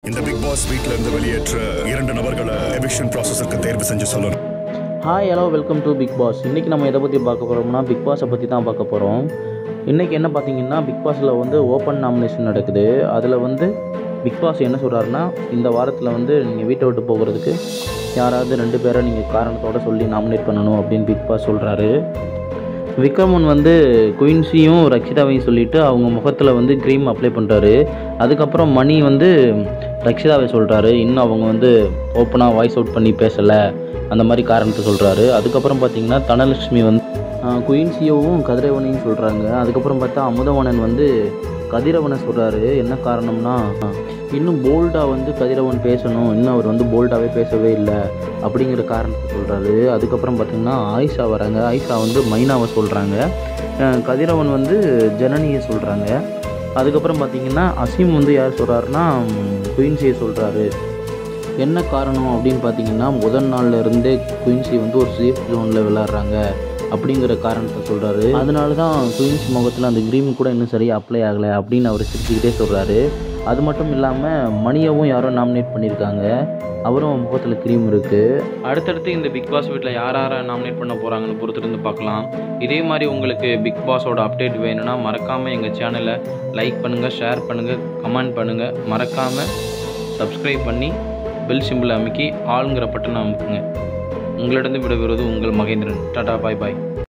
இந்த big pass வீட்ல இருந்து வெளியேற்ற இரண்டு நபர்களை எவிக்ஷன் ப்ராசஸருக்கு தேர்வு செஞ்சு சொல்லணும் hi hello welcome to Bigg Boss இன்றைக்கி நம்ம எதை பற்றி பார்க்க போகிறோம்னா பிக் பாஸை பற்றி தான் பார்க்க போகிறோம் இன்றைக்கி என்ன பார்த்தீங்கன்னா பிக் பாஸில் வந்து ஓப்பன் நாமினேஷன் நடக்குது அதில் வந்து பிக் பாஸ் என்ன சொல்கிறாருன்னா இந்த வாரத்தில் வந்து நீங்கள் வீட்டை விட்டு போகிறதுக்கு யாராவது ரெண்டு பேரை நீங்கள் காரணத்தோட சொல்லி நாமினேட் பண்ணணும் அப்படின்னு பிக் பாஸ் சொல்கிறாரு விக்ரமன் வந்து குயின்சியும் ரக்ஷிதாவையும் சொல்லிவிட்டு அவங்க முகத்தில் வந்து க்ரீம் அப்ளை பண்ணுறாரு அதுக்கப்புறம் மணி வந்து ரக்ஷிதாவை சொல்கிறாரு இன்னும் அவங்க வந்து ஓப்பனாக வாய்ஸ் அவுட் பண்ணி பேசலை அந்த மாதிரி காரணத்தை சொல்கிறாரு அதுக்கப்புறம் பார்த்தீங்கன்னா தனலட்சுமி வந்து குயின்சியோவும் கதிரவனையும் சொல்கிறாங்க அதுக்கப்புறம் பார்த்தா அமுதவனன் வந்து கதிரவனை சொல்கிறாரு என்ன காரணம்னா இன்னும் போல்டாக வந்து கதிரவன் பேசணும் இன்னும் அவர் வந்து போல்டாகவே பேசவே இல்லை அப்படிங்கிற காரணத்தை சொல்கிறாரு அதுக்கப்புறம் பார்த்திங்கன்னா ஆயிஷா வராங்க ஆயிஷா வந்து மைனாவை சொல்கிறாங்க கதிரவன் வந்து ஜனனியை சொல்கிறாங்க அதுக்கப்புறம் பார்த்திங்கன்னா அசீம் வந்து யார் சொல்கிறாருன்னா குயின்சியை சொல்கிறாரு என்ன காரணம் அப்படின்னு பார்த்தீங்கன்னா முதல் நாள்ல இருந்தே குயின்சி வந்து ஒரு சேஃப் ஜோனில் விளாட்றாங்க அப்படிங்கிற காரணத்தை சொல்கிறாரு அதனால தான் குயின்சி முகத்தில் அந்த க்ரீம் கூட இன்னும் சரியாக அப்ளை ஆகலை அப்படின்னு அவர் சிரிச்சுக்கிட்டே சொல்கிறாரு அது மட்டும் இல்லாமல் மணியவும் யாரோ நாமினேட் பண்ணியிருக்காங்க அவரும் முகத்தில் க்ரீம் இருக்குது அடுத்தடுத்து இந்த பிக் பாஸ் வீட்டில் யார் யாரை நாமினேட் பண்ண போகிறாங்கன்னு பொறுத்திருந்து பார்க்கலாம் இதே மாதிரி உங்களுக்கு பிக் பாஸோட அப்டேட் வேணும்னா மறக்காமல் எங்கள் சேனலை லைக் பண்ணுங்கள் ஷேர் பண்ணுங்கள் கமெண்ட் பண்ணுங்கள் மறக்காமல் சப்ஸ்கிரைப் பண்ணி பெல் சிம்பிள் அமைக்கி ஆளுங்கிற பட்டனை அமுக்குங்க உங்களிடம் விடைபெறுவது உங்கள் மகேந்திரன் டாடா பாய் பாய்